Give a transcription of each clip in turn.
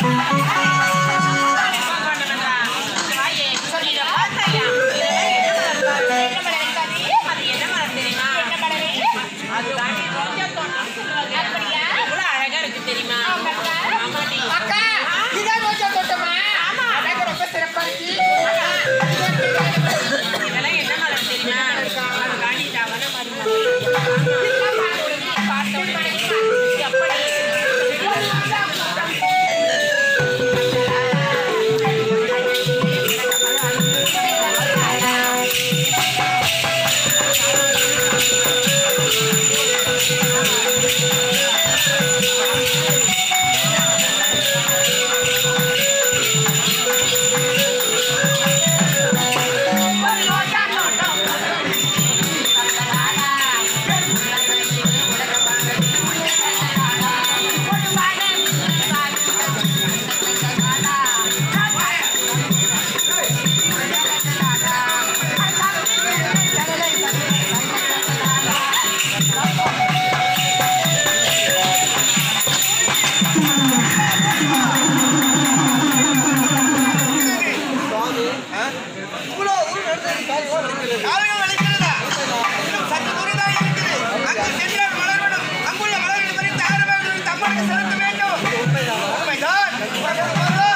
அக்கா இதான் ரோஜா தோட்டமா அழகு ரொம்ப சிறப்பா இருக்கு கால்கள் வலிக்கிறதா? இன்னும் சற்று தூரம்தான் இருக்குது. அங்கு சென்றால் மலர்வனம். அங்குள்ள மலர்களை பறித்து ஆரவாரங்களுக்கு தம்மனுக்கு செலுத்த வேண்டும். உண்மைதான். வருதா?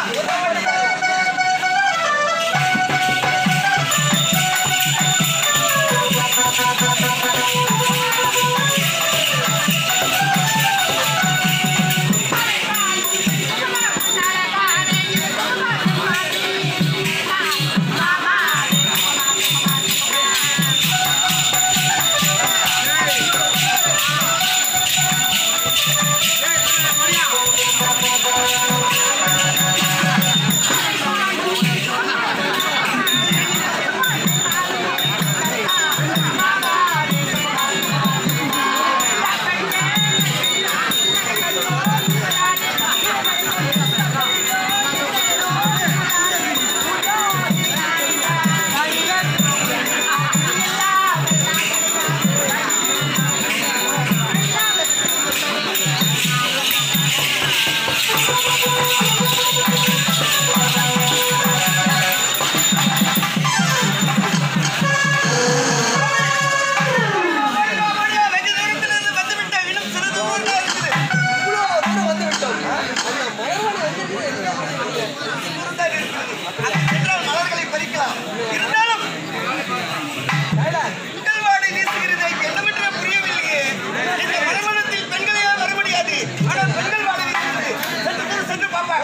ஓடிவா, ஓடிவா. வெகு தூரத்திலிருந்து வந்துவிட்ட இன்னும் சிறிது தூரம்தான் இருக்குது. தூரம்தான் இருக்குது. அங்கு சென்றால் மலர்களை பறிக்கலாம். இருந்தாலும் உங்கள் வாடை வீசுகிறதே என்னவென்றே புரியவில்லையே. இந்த மறுமணத்தில் பெண்களையால் வர முடியாது. ஆனால் பெண்கள் வாடை வீசுகிறது. சென்று தூரம் சென்று பாப்பா.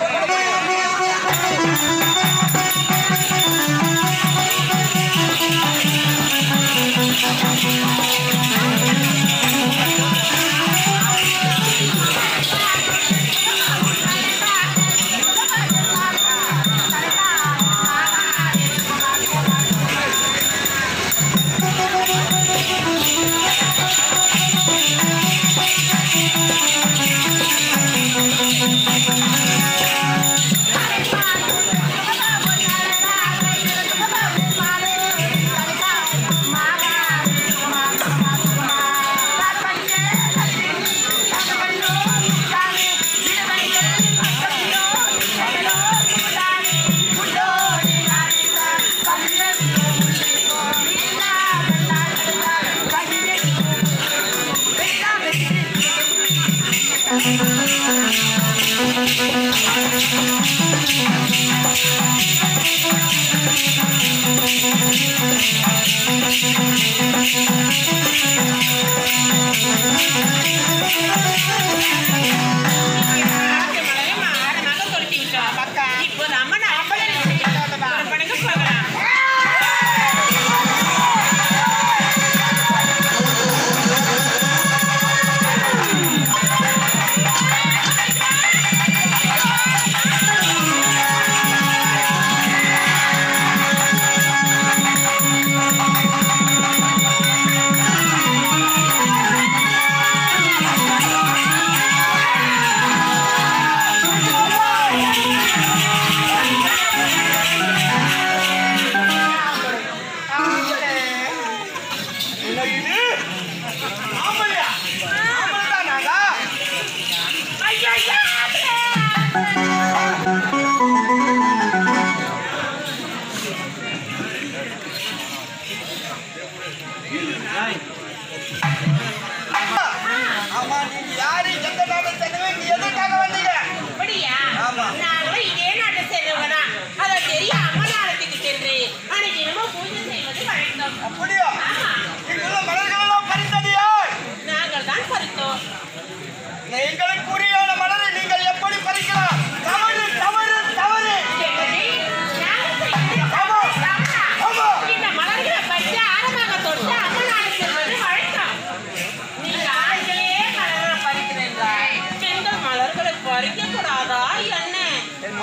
ஆ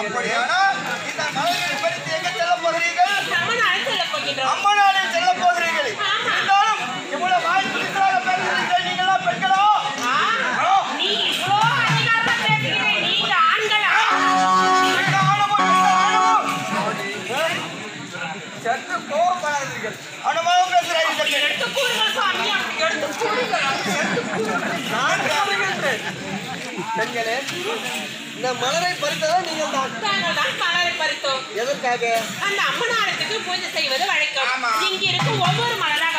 அப்படியானால் இந்த மலர்களை பறித்து எங்க செல்ல போகிறீர்கள் அம்மனாரை செல்ல போகின்றோம் அம்மனாலே செல்ல போகிறீர்கள் ஆமா. இருந்தாலும் இவ்வளவு வாய் பிடித்ததாக பேசுகிறீர்கள் நீங்களா பெண்களோ ஆ, நீ இவ்வளோ அதிகாரமா பேசுகிறே நீங்க ஆண்களா எங்க ஆணவம், எங்க ஆணவம்? சற்று கோபப்படாதீர்கள் அனுபவம் பேசுகிறார்கள் எடுத்து கூறுங்கள் சுவாமி எடுத்து கூறுங்கள் நான் கூறுகின்றேன். பெண்களே இந்த மலரை பறித்ததா நீங்கள் தான் நாங்கள் தான் மலரை பறித்தோம் எதற்காக அந்த அம்மனாரத்துக்கு பூஜை செய்வது வழக்கம் ஆமா. இங்க இருக்கும் ஒவ்வொரு மலரா